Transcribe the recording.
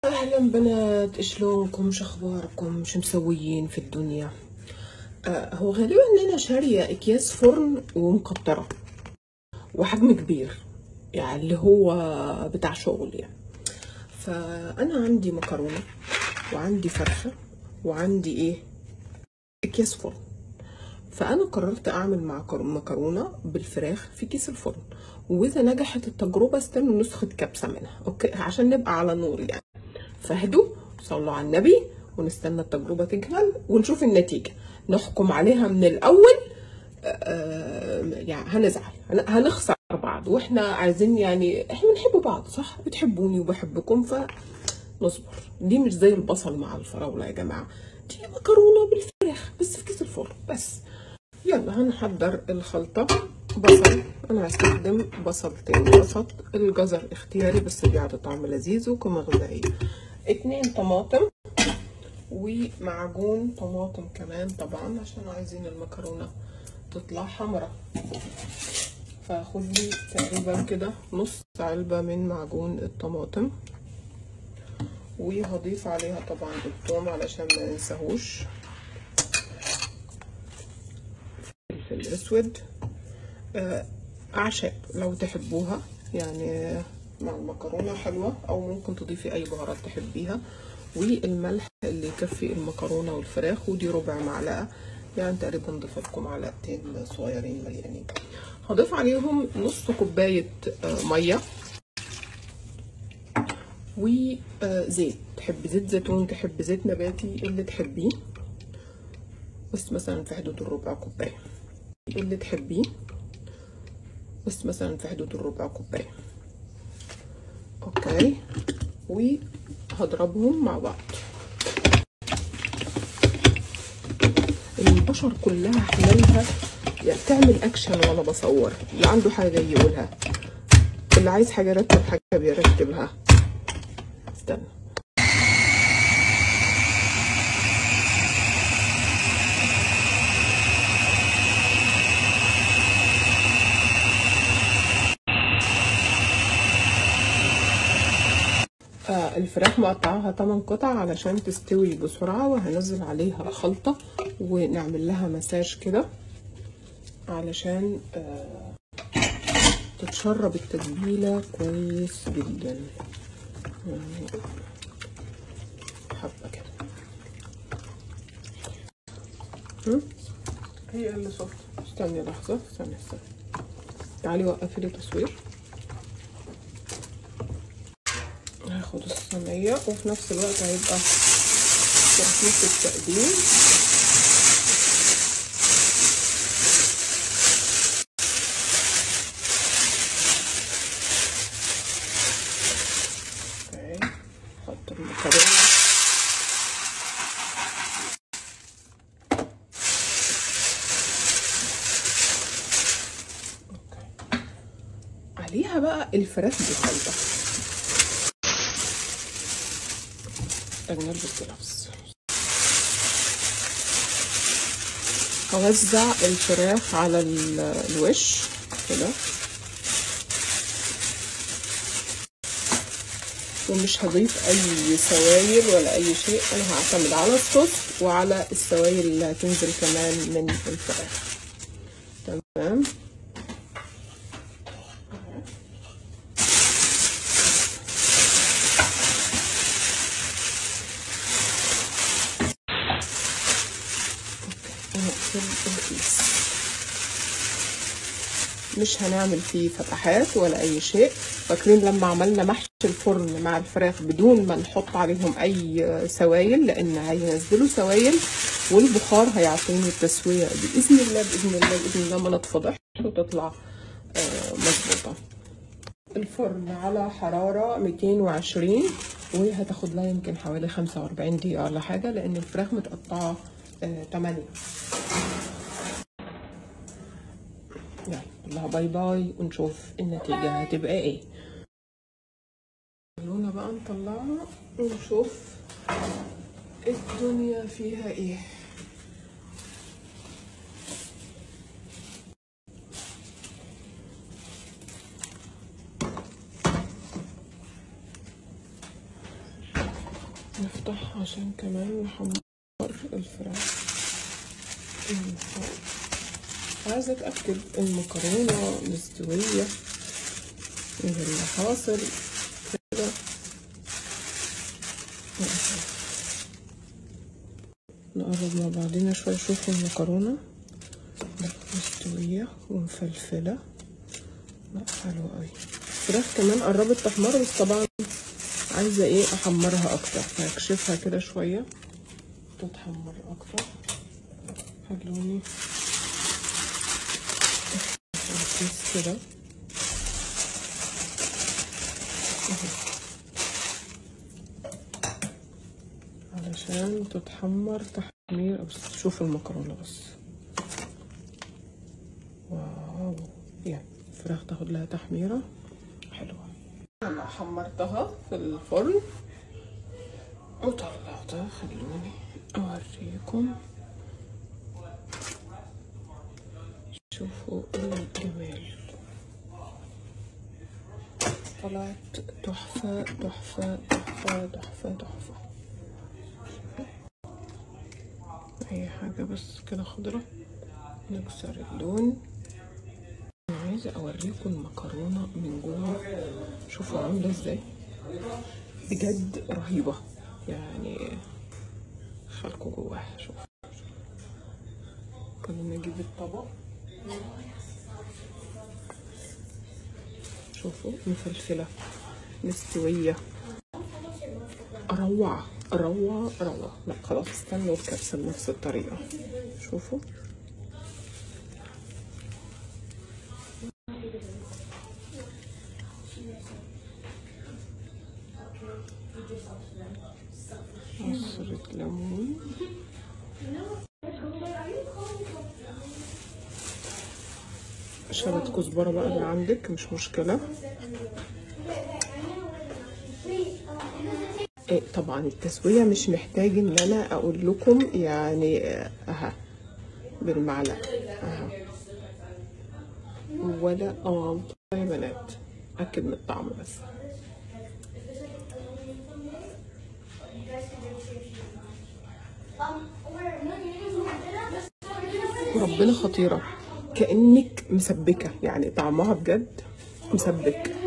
اهلا بنات شلونكم شخباركم شو مسويين في الدنيا آه هو غالبا ان انا شاريه اكياس فرن ومكتره وحجم كبير يعني اللي هو بتاع شغل يعني فانا عندي مكرونه وعندي فرخه وعندي ايه اكياس فرن فانا قررت اعمل مع مكرونه بالفراخ في كيس الفرن واذا نجحت التجربه استنوا نسخه كبسه منها اوكي عشان نبقى على نور يعني فاهدوا صلوا على النبي ونستنى التجربه تكمل ونشوف النتيجه نحكم عليها من الاول آه يعني هنزعل هنخسر بعض واحنا عايزين يعني احنا بنحب بعض صح بتحبوني وبحبكم فنصبر دي مش زي البصل مع الفراوله يا جماعه دي مكرونه بالفراخ بس في كيس الفرن بس يلا هنحضر الخلطة بصل أنا هستخدم بصلتين وسط الجزر اختياري بس بيعطي طعم لذيذ وقيمة غذائية اتنين طماطم ومعجون طماطم كمان طبعا عشان عايزين المكرونة تطلع حمرا فاخد لي تقريبا كده نص علبة من معجون الطماطم وهضيف عليها طبعا الثوم علشان ما ننساهوش الفلفل الاسود اعشاب لو تحبوها يعني مع المكرونه حلوه او ممكن تضيفي اي بهارات تحبيها والملح اللي يكفي المكرونه والفراخ ودي ربع معلقه يعني تقريبا نضيف لكم معلقتين صغيرين مليانين هضيف عليهم نص كوبايه ميه وزيت تحب زيت زيتون تحب زيت نباتي اللي تحبيه بس مثلا في حدود الربع كوبايه اللي تحبيه بس مثلا في حدود الربع كوبايه اوكي وهضربهم مع بعض البشر كلها حلالها يعني تعمل اكشن وانا بصور اللي عنده حاجه يقولها اللي عايز حاجه يرتب حاجه بيرتبها استنى آه الفراخ مقطعاها 8 قطع علشان تستوي بسرعة وهنزل عليها خلطة ونعمل لها مساج كده علشان آه تتشرب التتبيلة كويس جدا يعني حبة كده هي اللي صوت استني لحظة استني استني تعالي وقفي لي تصوير هاخد الصينية وفي نفس الوقت هيبقى تخفيف التقديم اوكي احط المكرونة اوكي عليها بقى الفراخ بالخلطة محتاج نلبس جلافز هوزع الفراخ على الوش كده ومش هضيف اي سوائل ولا اي شيء انا هعتمد على الصوص وعلى السوائل اللي هتنزل كمان من الفراخ تمام هنقفل الكيس مش هنعمل فيه فتحات ولا اي شيء فاكرين لما عملنا محشي الفرن مع الفراخ بدون ما نحط عليهم اي سوائل لان هينزلوا سوائل والبخار هيعطيني التسويه باذن الله باذن الله باذن الله ما نتفضحش وتطلع مظبوطه الفرن على حراره 220 وهتاخد لها يمكن حوالي 45 دقيقه ولا حاجه لان الفراخ متقطعه 8 يلا الله باي باي ونشوف النتيجة هتبقى ايه خلونا بقى نطلعها ونشوف الدنيا فيها ايه نفتح عشان كمان نحمر الفراخ من فوق. عايزة أتأكد المكرونة مستوية إيه اللي حاصل كده نقرب مع بعضينا شوية شوفوا المكرونة لا مستوية ومفلفلة لا حلوة أوي الفراخ كمان قربت تحمر بس طبعا عايزة ايه احمرها اكتر هكشفها كده شوية تتحمر اكتر خلوني الكيس كده علشان تتحمر تحمير بس شوف المكرونة بس واو يعني الفراخ تاخد لها تحميرة حلوة انا حمرتها في الفرن وطلعتها خلوني اوريكم شوفوا الجمال طلعت تحفة تحفة تحفة تحفة تحفة اي حاجة بس كده خضرة نكسر اللون انا عايزة اوريكم المكرونة من جوه شوفوا عاملة ازاي بجد رهيبة يعني خلكوا جواها شوف خلينا نجيب الطبق شوفوا مفلفلة مستوية روعة روعة روعة لا خلاص استنوا الكبسة بنفس الطريقة شوفوا عصرة ليمون شبت كزبرة بقى اللي عندك مش مشكلة إيه طبعا التسوية مش محتاج ان انا اقول لكم يعني آه، اها بالمعلقة اها ولا اه يا بنات اكد من الطعم بس وربنا خطيرة كأنك مسبكة يعني طعمها بجد مسبك